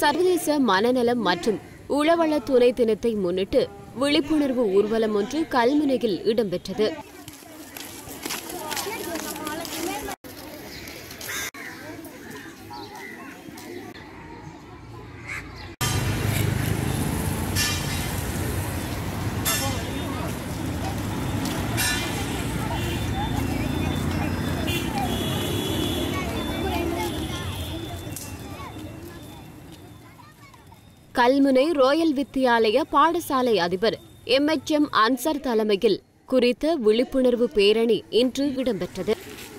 சர்வதேச மனநலம் மற்றும் உளவள துணை தினத்தை முன்னிட்டு விழிப்புணர்வு ஊர்வலம் ஒன்று கல்முனையில் இடம்பெற்றது கல்முனை ரோயல் வித்தியாலய பாடசாலை அதிபர் எம்எச்எம் அன்சர் தலைமையில் குறித்த விழிப்புணர்வு பேரணி இன்று இடம்பெற்றது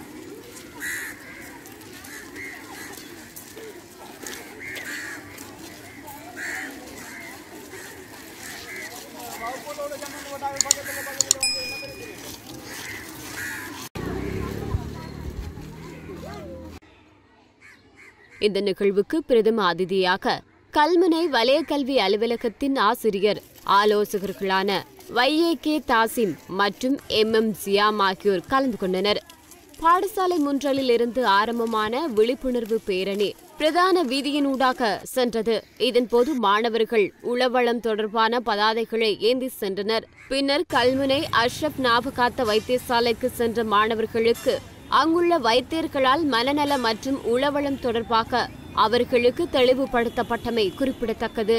இந்த நிகழ்வுக்கு பிரதம அதிதியாக கல்முனை வலய கல்வி அலுவலகத்தின் ஆசிரியர் ஆலோசகர்களான வைஏ கே தாசிம் மற்றும் எம் எம் ஜியாம் ஆகியோர் கலந்து கொண்டனர் பாடசாலை முன்றலில் இருந்து ஆரம்பமான விழிப்புணர்வு பேரணி பிரதான வீதியினூடாக சென்றது இதன்போது மாணவர்கள் உளவளம் தொடர்பான பதாதைகளை ஏந்தி சென்றனர் பின்னர் கல்முனை அஷ்ரப் ஞாபகார்த்த வைத்தியசாலைக்கு சென்ற மாணவர்களுக்கு அங்குள்ள வைத்தியர்களால் மனநல மற்றும் உளவளம் தொடர்பாக அவர்களுக்கு தெளிவுபடுத்தப்பட்டமை குறிப்பிடத்தக்கது